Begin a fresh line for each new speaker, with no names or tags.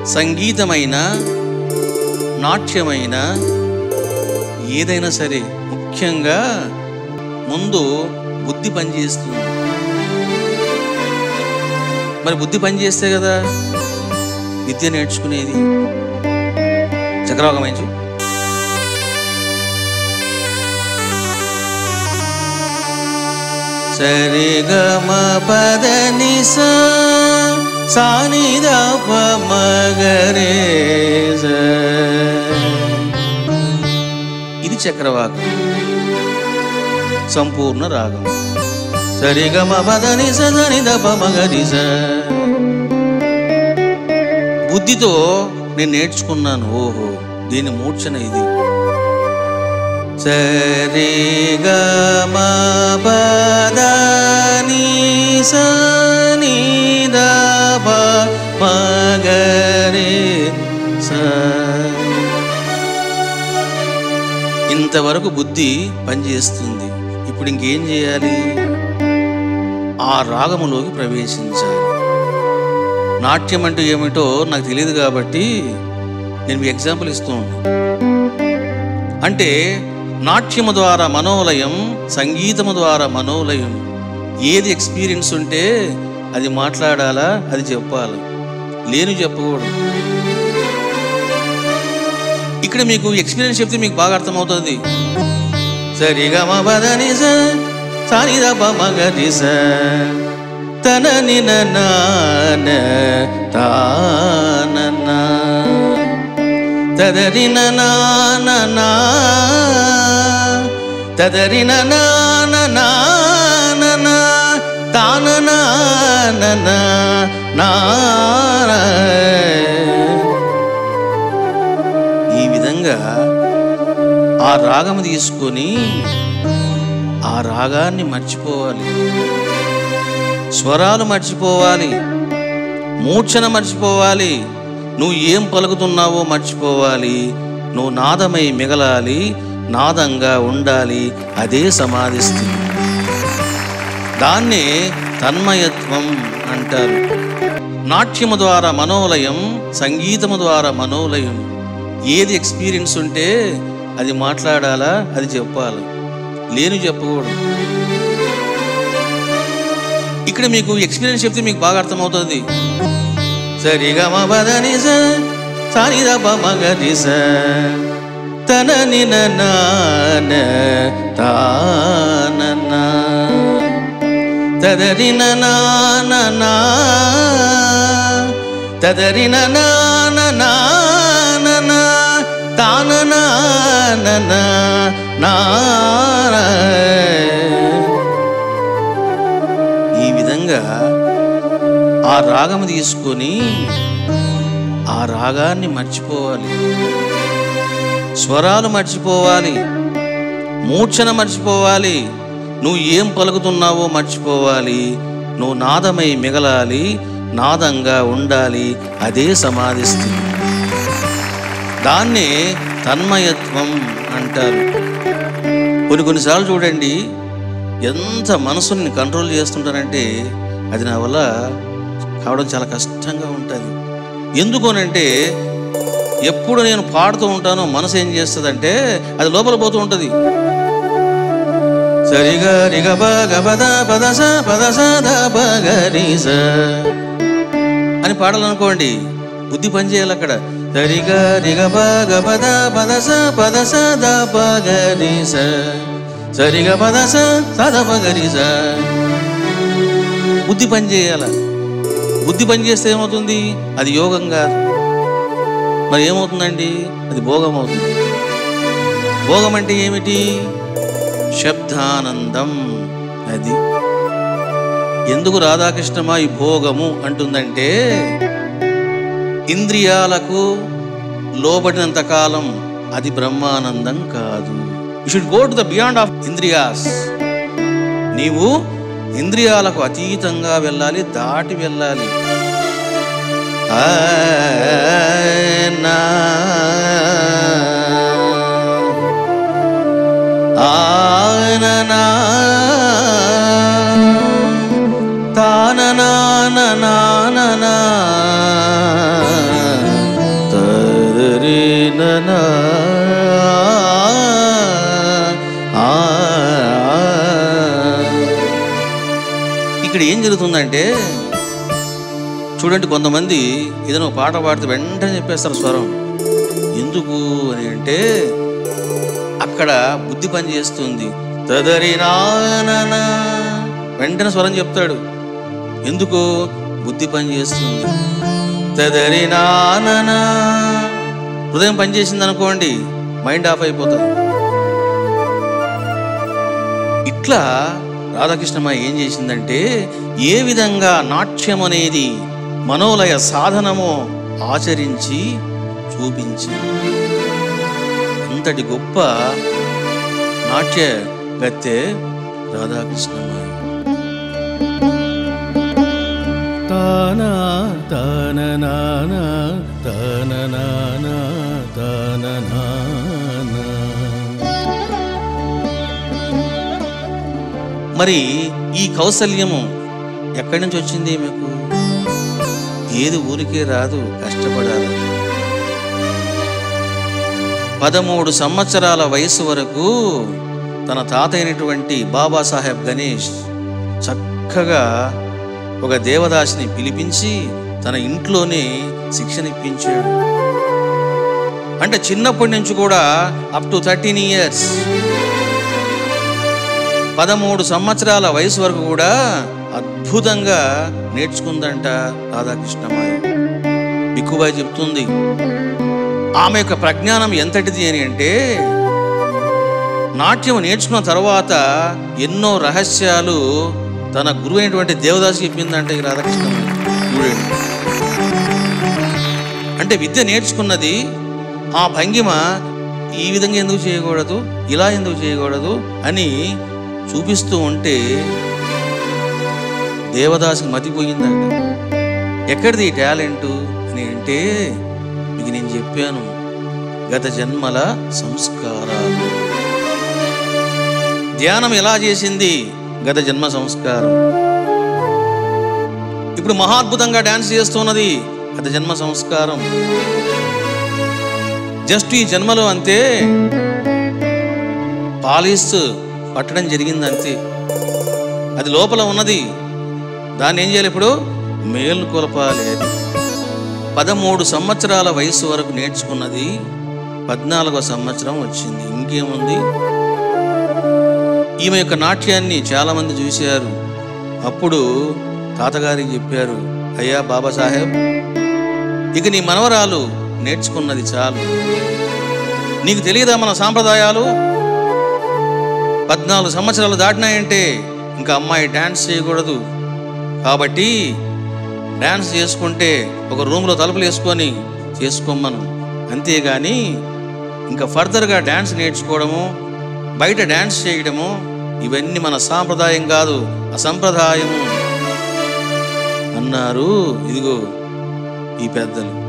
సంగీతమైన నాట్యమైన ఏదైనా సరే ముఖ్యంగా ముందు బుద్ధి పనిచేస్తుంది మరి బుద్ధి పనిచేస్తే కదా విద్య నేర్చుకునేది చక్రవాకమైంచు సరి గమ పద నిస సాని ద ప మగరే స. ఇది చక్రవాకం సంపూర్ణ రాగం సరి గమ పద నిస సని ద ప మగరి స. బుద్ధితో నేను నేర్చుకున్నాను ఓహో దీని మూర్ఛన ఇది సరి గమ పద ని స ని ద ప మగరి స. ఇంతవరకు బుద్ధి పనిచేస్తుంది ఇప్పుడు ఇంకేం చేయాలి ఆ రాగములోకి ప్రవేశించాలి నాట్యం అంటే ఏమిటో నాకు తెలియదు కాబట్టి నేను మీ ఎగ్జాంపుల్ ఇస్తూ ఉన్నాను అంటే నాట్యము ద్వారా మనోలయం సంగీతము ద్వారా మనోలయం ఏది ఎక్స్పీరియన్స్ ఉంటే అది మాట్లాడాలా అది చెప్పాలి లేని చెప్పకూడదు ఇక్కడ మీకు ఎక్స్పీరియన్స్ చెప్తే మీకు బాగా అర్థమవుతుంది సరిగా మా పదని సాని మగరి స తన నిన నాన తానన తదరిన నాన నా తదరిన నాన నాన తాన నాన నాన ఈ విధంగా ఆ రాగం తీసుకొని ఆ రాగాన్ని మర్చిపోవాలి స్వరాలు మర్చిపోవాలి మూర్ఛన మర్చిపోవాలి నువ్వు ఏం పలుకుతున్నావో మర్చిపోవాలి నువ్వు నాదమై మిగలాలి నాదంగా ఉండాలి అదే సమాధి స్థితి దాన్నే తన్మయత్వం అంటారు నాట్యము ద్వారా మనోలయం సంగీతము ద్వారా మనోలయం ఏది ఎక్స్పీరియన్స్ ఉంటే అది మాట్లాడాలా అది చెప్పాలి లేని చెప్పకూడదు ఇక్కడ మీకు ఎక్స్పీరియన్స్ చెప్తే మీకు బాగా అర్థమవుతుంది సరిగా మా పదని సాని మగరి స తన నిన నాన తానన తదరిన నాన నా తదరిన నాన నాన తాన నాన నాన ఈ విధంగా ఆ రాగం తీసుకొని ఆ రాగాన్ని మర్చిపోవాలి స్వరాలు మర్చిపోవాలి మూర్ఛన మర్చిపోవాలి నువ్వు ఏం పలుకుతున్నావో మర్చిపోవాలి నువ్వు నాదమై మిగలాలి నాదంగా ఉండాలి అదే సమాధి స్థితి దాన్నే తన్మయత్వం అంటారు కొన్ని కొన్నిసార్లు చూడండి ఎంత మనసుని కంట్రోల్ చేస్తుంటానంటే అది నా వల్ల కావడం చాలా కష్టంగా ఉంటుంది ఎందుకోనంటే ఎప్పుడు నేను పాడుతూ ఉంటానో మనసు ఏం చేస్తుందంటే అది లోపల పోతూ ఉంటుంది సరిగా రిగ పగ పద పద స పద స ద పగ రి స అని పాడాలనుకోండి బుద్ధి పని చేయాలి అక్కడ సరిగా రిగ పగ పద పద స పద స ద పగ రి స సరిగా పద స స ద పగ రి స బుద్ధి పని చేయాల బుద్ధి పని చేస్తే ఏమవుతుంది అది యోగం కాదు మరి ఏమవుతుందండి అది భోగం అవుతుంది భోగం అంటే ఏమిటి శబ్దానందం అది ఎందుకు రాధాకృష్ణమా ఈ భోగము అంటుందంటే ఇంద్రియాలకు లోబడినంత కాలం అది బ్రహ్మానందం కాదు you should go to the beyond of ఇంద్రియాస్ నీవు ఇంద్రియాలకు అతీతంగా వెళ్ళాలి దాటి వెళ్ళాలి ఆ, నా, ఆ, నా, నా, తాన, నా, నా, నా, నా, నా. ననా ఆ. ఇక్కడ ఏం జరుగుతుందంటే చూడండి కొంతమంది ఏదైనా ఒక పాట పాడితే వెంటనే చెప్పేస్తారు స్వరం ఎందుకు అని అంటే అక్కడ బుద్ధి పని చేస్తుంది తదరి నాననా. వెంటనే స్వరం చెప్తాడు ఎందుకు బుద్ధి పని చేస్తుంది తదరి నాననా. హృదయం పనిచేసింది అనుకోండి మైండ్ ఆఫ్ అయిపోతుంది ఇట్లా రాధాకృష్ణమ్మ ఏం చేసిందంటే ఏ విధంగా నాట్యం అనేది మనోలయ సాధనము ఆచరించి చూపించి అంతటి గొప్ప నాట్య గత్తె రాధాకృష్ణమ్మ
తానా తాన నానా తాన నానా తాన నానా
మరి ఈ కౌసల్యము ఎక్కడి నుంచి వచ్చింది మీకు ఏది ఊరికే రాదు కష్టపడాలి పదమూడు సంవత్సరాల వయసు వరకు తన తాత అయినటువంటి బాబాసాహెబ్ గణేష్ చక్కగా ఒక దేవదాసిని పిలిపించి తన ఇంట్లోనే శిక్షణ ఇప్పించాడు అంటే చిన్నప్పటి నుంచి కూడా అప్ టు థర్టీన్ ఇయర్స్ పదమూడు సంవత్సరాల వయసు వరకు కూడా అద్భుతంగా నేర్చుకుందంట రాధాకృష్ణమాయి బిక్కుబాయి చెప్తుంది ఆమె యొక్క ప్రజ్ఞానం ఎంతటిది అని అంటే నాట్యం నేర్చుకున్న తర్వాత ఎన్నో రహస్యాలు తన గురువు అయినటువంటి దేవదాసి చెప్పిందంట ఈ రాధాకృష్ణమాయి చూడండి అంటే విద్య నేర్చుకున్నది ఆ భంగిమ ఈ విధంగా ఎందుకు చేయకూడదు ఇలా ఎందుకు చేయకూడదు అని చూపిస్తూ ఉంటే దేవదాసికి మతిపోయిందంట ఎక్కడిది ఈ టాలెంటు అని అంటే మీకు నేను చెప్పాను గత జన్మల సంస్కారాలు ధ్యానం ఎలా చేసింది గత జన్మ సంస్కారం ఇప్పుడు మహాద్భుతంగా డాన్స్ చేస్తున్నది గత జన్మ సంస్కారం జస్ట్ ఈ జన్మలో అంతే పాలిస్ పట్టడం జరిగింది అంతే అది లోపల ఉన్నది దాన్ని ఏం చేయాలి ఇప్పుడు మేలు కొలపాలి అది పదమూడు సంవత్సరాల వయసు వరకు నేర్చుకున్నది పద్నాలుగో సంవత్సరం వచ్చింది ఇంకేముంది ఈమె యొక్క నాట్యాన్ని చాలామంది చూశారు అప్పుడు తాతగారికి చెప్పారు అయ్యా బాబాసాహెబ్ ఇక నీ మనవరాలు నేర్చుకున్నది చాలు నీకు తెలియదా మన సాంప్రదాయాలు పద్నాలుగు సంవత్సరాలు దాటినాయంటే ఇంకా అమ్మాయి డ్యాన్స్ చేయకూడదు కాబట్టి డ్యాన్స్ చేసుకుంటే ఒక రూమ్లో తలుపులు వేసుకొని చేసుకోమను అంతేగాని ఇంకా ఫర్దర్గా డ్యాన్స్ నేర్చుకోవడము బయట డ్యాన్స్ చేయడము ఇవన్నీ మన సాంప్రదాయం కాదు అసంప్రదాయము అన్నారు ఇదిగో ఈ పెద్దలు